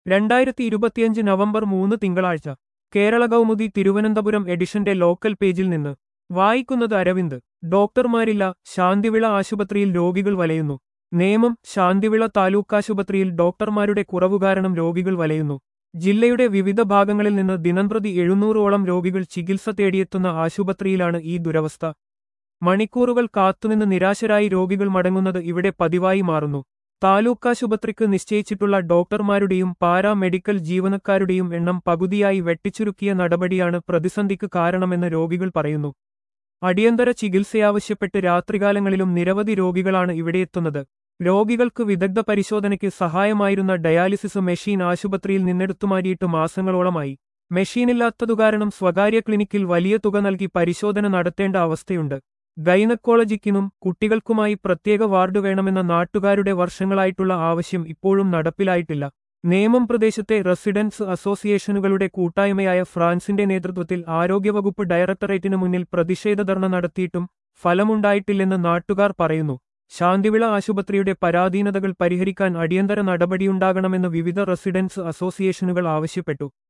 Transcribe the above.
രണ്ടായിരത്തി ഇരുപത്തിയഞ്ച് നവംബർ മൂന്ന് തിങ്കളാഴ്ച കേരള കൗമുദി തിരുവനന്തപുരം എഡിഷന്റെ ലോക്കൽ പേജിൽ നിന്ന് വായിക്കുന്നത് അരവിന്ദ് ഡോക്ടർമാരില്ല ശാന്തിവിള ആശുപത്രിയിൽ രോഗികൾ വലയുന്നു നേമം ശാന്തിവിള താലൂക്കാശുപത്രിയിൽ ഡോക്ടർമാരുടെ കുറവു കാരണം രോഗികൾ വലയുന്നു ജില്ലയുടെ വിവിധ ഭാഗങ്ങളിൽ നിന്ന് ദിനംപ്രതി എഴുന്നൂറോളം രോഗികൾ ചികിത്സ തേടിയെത്തുന്ന ആശുപത്രിയിലാണ് ഈ ദുരവസ്ഥ മണിക്കൂറുകൾ കാത്തുനിന്ന് നിരാശരായി രോഗികൾ മടങ്ങുന്നത് ഇവിടെ പതിവായി മാറുന്നു താലൂക്കാശുപത്രിക്ക് നിശ്ചയിച്ചിട്ടുള്ള ഡോക്ടർമാരുടെയും പാരാമെഡിക്കൽ ജീവനക്കാരുടെയും എണ്ണം പകുതിയായി വെട്ടിച്ചുരുക്കിയ നടപടിയാണ് പ്രതിസന്ധിക്ക് കാരണമെന്ന് രോഗികൾ പറയുന്നു അടിയന്തര ചികിത്സയാവശ്യപ്പെട്ട് രാത്രികാലങ്ങളിലും നിരവധി രോഗികളാണ് ഇവിടെയെത്തുന്നത് രോഗികൾക്ക് വിദഗ്ധ പരിശോധനയ്ക്ക് സഹായമായിരുന്ന ഡയാലിസിസ് മെഷീൻ ആശുപത്രിയിൽ നിന്നെടുത്തുമാറ്റിയിട്ട് മാസങ്ങളോളമായി മെഷീനില്ലാത്തതുകാരണം സ്വകാര്യ ക്ലിനിക്കിൽ വലിയ തുക നൽകി പരിശോധന നടത്തേണ്ട അവസ്ഥയുണ്ട് ഗൈനക്കോളജിക്കിനും കുട്ടികൾക്കുമായി പ്രത്യേക വാർഡ് വേണമെന്ന നാട്ടുകാരുടെ വർഷങ്ങളായിട്ടുള്ള ആവശ്യം ഇപ്പോഴും നടപ്പിലായിട്ടില്ല നേമം പ്രദേശത്തെ റെസിഡൻസ് അസോസിയേഷനുകളുടെ കൂട്ടായ്മയായ ഫ്രാൻസിന്റെ നേതൃത്വത്തിൽ ആരോഗ്യവകുപ്പ് ഡയറക്ടറേറ്റിനു മുന്നിൽ പ്രതിഷേധ ധർണ നടത്തിയിട്ടും ഫലമുണ്ടായിട്ടില്ലെന്ന് നാട്ടുകാർ പറയുന്നു ശാന്തിവിള ആശുപത്രിയുടെ പരാധീനതകൾ പരിഹരിക്കാൻ അടിയന്തര നടപടിയുണ്ടാകണമെന്ന് വിവിധ റെസിഡൻസ് അസോസിയേഷനുകൾ ആവശ്യപ്പെട്ടു